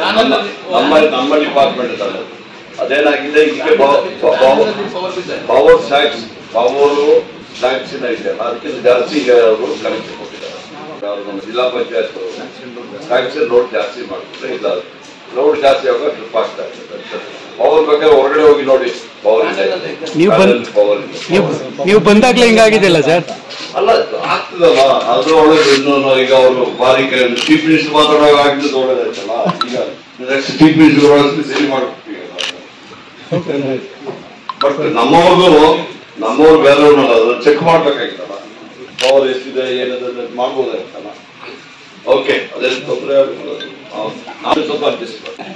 ನಮ್ಮ ನಮ್ಮ ನಮ್ಮ ಡಿಪಾರ್ಟ್ಮೆಂಟ್ ಇದ್ದಾರೆ ಅದೇನಾಗಿದೆ ಈಗ ಪವರ್ ಟ್ಯಾಕ್ಸ್ ಪವರ್ ಟ್ಯಾಕ್ಸ್ ಇದೆ ಅದಕ್ಕಿಂತ ಜಾಸ್ತಿ ಈಗ ಅವರು ಕಲೆಕ್ಷನ್ ಕೊಟ್ಟಿದ್ದಾರೆ ಅವ್ರು ನಮ್ಮ ಜಿಲ್ಲಾ ಪಂಚಾಯತ್ ಟ್ಯಾಕ್ಸ್ ಲೋಡ್ ಜಾಸ್ತಿ ಮಾಡ್ತಾರೆ ಇಲ್ಲ ಲೋಡ್ ಜಾಸ್ತಿ ಆಗುವಾಗ ಟ್ರಿಪ್ ಆಗ್ತಾ ಇದೆ ಪವರ್ ಬೇಕಾದ್ರೆ ಹೊರಗಡೆ ಹೋಗಿ ನೋಡಿ ಪವರ್ ಇದೆ ನೀವು ಬಂದ್- ಪವರ್ ಇದೆ ನೀವು ನೀವು ಬಂದಾಗ್ಲೇ ಹಿಂಗಾಗಿದೆಯಲ್ಲ ಸರ್ ಅಲ್ಲ ಆಗ್ತದಲ್ಲ ಅದ್ರೊಳಗೆ ಇನ್ನು ಈಗ ಅವರು ಬಾರಿ ಚೀಫ್ ಮಿನಿಸ್ಟರ್ ಮಾತಾಡುವಾಗ ಆಗ್ತದೆ ಒಳ್ಳೇದಾಯ್ತಲ್ಲ ಈಗ ನೆಕ್ಸ್ಟ್ ಚೀಫ್ ಮಿನಿಸ್ಟರ್ ಸರಿ ಮಾಡ್ಬಿಡ್ತೀವಿ ಬಟ್ ನಮ್ಮವ್ರಿಗೂ ನಮ್ಮವ್ರು ಬೇರೆಯವ್ರನ್ನಲ್ಲ ಅದು ಚೆಕ್ ಮಾಡ್ಬೇಕಾಗಿತ್ತಲ್ಲ ಪವರ್ ಎಷ್ಟಿದೆ ಏನಿದೆ ಅಂತ ಮಾಡ್ಬೋದಾಗಿತ್ತಲ್ಲ ಓಕೆ ಅದೇನು ತೊಂದರೆ ಆಗುತ್ತೆ ನಾನು ಸ್ವಲ್ಪ ಅಡ್ಜಸ್ಟ್ ಮಾಡಿ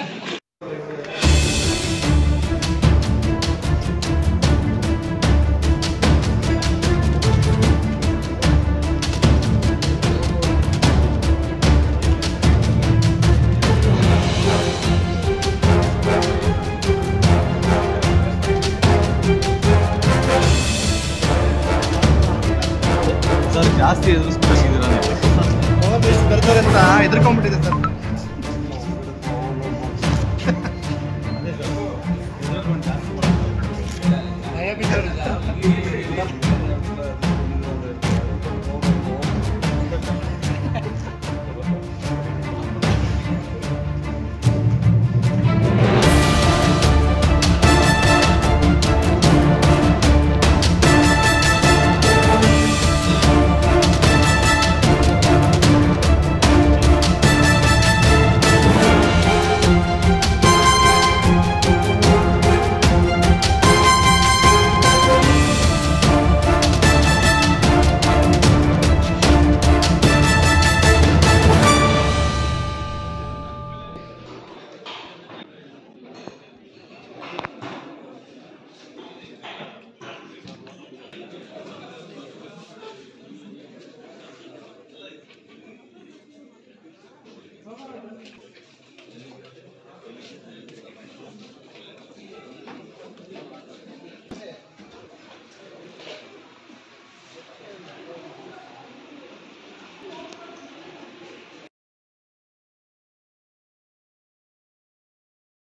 ಸರ್ ಜಾಸ್ತಿ ಎದುರಿಸ್ಕೊಂಡು